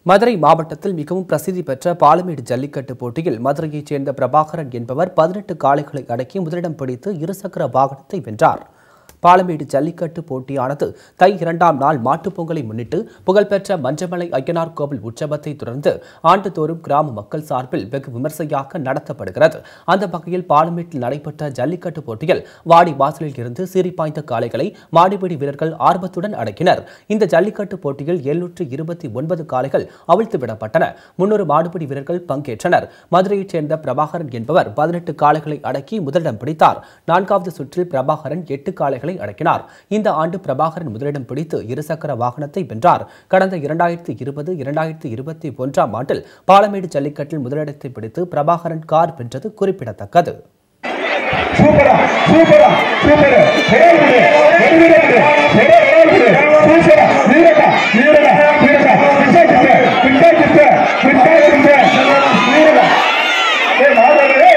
மதுரை மாவட்டத்தில் மிகவும் பிரசித்தி பெற்ற பாலமேடு ஜல்லிக்கட்டு போட்டியில் மதுரையைச் சேர்ந்த பிரபாகரன் என்பவர் பதினெட்டு காளைகளை அடக்கி முதலிடம் பிடித்து இருசக்கர வாகனத்தை வென்றார் பாலமேடு ஜல்லிக்கட்டு போட்டியானது தை இரண்டாம் நாள் மாட்டுப் பொங்கலை முன்னிட்டு புகழ்பெற்ற மஞ்சமலை ஐயனார் கோவில் உற்சவத்தை தொடர்ந்து ஆண்டுதோறும் கிராம மக்கள் சார்பில் வெகு விமர்சையாக நடத்தப்படுகிறது அந்த வகையில் பாலமேட்டில் நடைபெற்ற ஜல்லிக்கட்டு போட்டியில் வாடி வாசலில் இருந்து சீறி பாய்ந்த காளைகளை மாடிபிடி வீரர்கள் ஆர்வத்துடன் அடக்கினர் இந்த ஜல்லிக்கட்டு போட்டியில் எழுநூற்று இருபத்தி ஒன்பது காளைகள் அவிழ்த்து விடப்பட்டன முன்னூறு மாடுபிடி வீரர்கள் பங்கேற்றனர் மதுரையைச் சேர்ந்த பிரபாகரன் என்பவர் பதினெட்டு காளைகளை அடக்கி முதலிடம் பிடித்தார் நான்காவது சுற்றில் பிரபாகரன் எட்டு காளைகளை அடக்கினார் இந்த ஆண்டு பிரபாகரன் முதலிடம் பிடித்து இருசக்கர வாகனத்தை வென்றார் கடந்த இரண்டாயிரத்தி இருபது இரண்டாயிரத்தி இருபத்தி ஒன்றாம் ஆண்டில் பாலமேடு ஜல்லிக்கட்டில் முதலிடத்தை பிடித்து பிரபாகரன் கார் வென்றது குறிப்பிடத்தக்கது சூப்பரா சூப்பரா சூப்பர் செயல்படு வெற்றிடத்து செயல்படு சூப்பரா வீரடா வீரடா வீரடா பிட்டாக்கிட்டு பிட்டாக்கிட்டு பிட்டாக்கிட்டு வீரடா ஏய் மாதவரே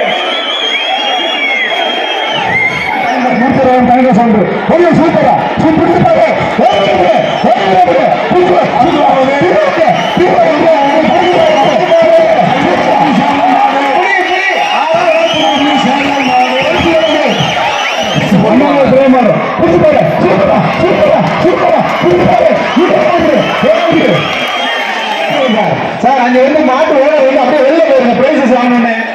மூத்தரவன் தாங்க சொல்று ஒண்ணு சூப்பரா சூப்பர் பாரு ஓகே ஓகே சூப்பர் சூப்பர் ஒன்னாவது பிரேமாடு புடிச்சுப்பாரு சூப்பரா சூப்பரா சூப்பரா புடிச்சுப்பாரு சார் அங்க வந்து மாட்டு ஓட வந்து அப்படியே வெளில போயிருங்க பிரைசஸ் வாங்கணும்னு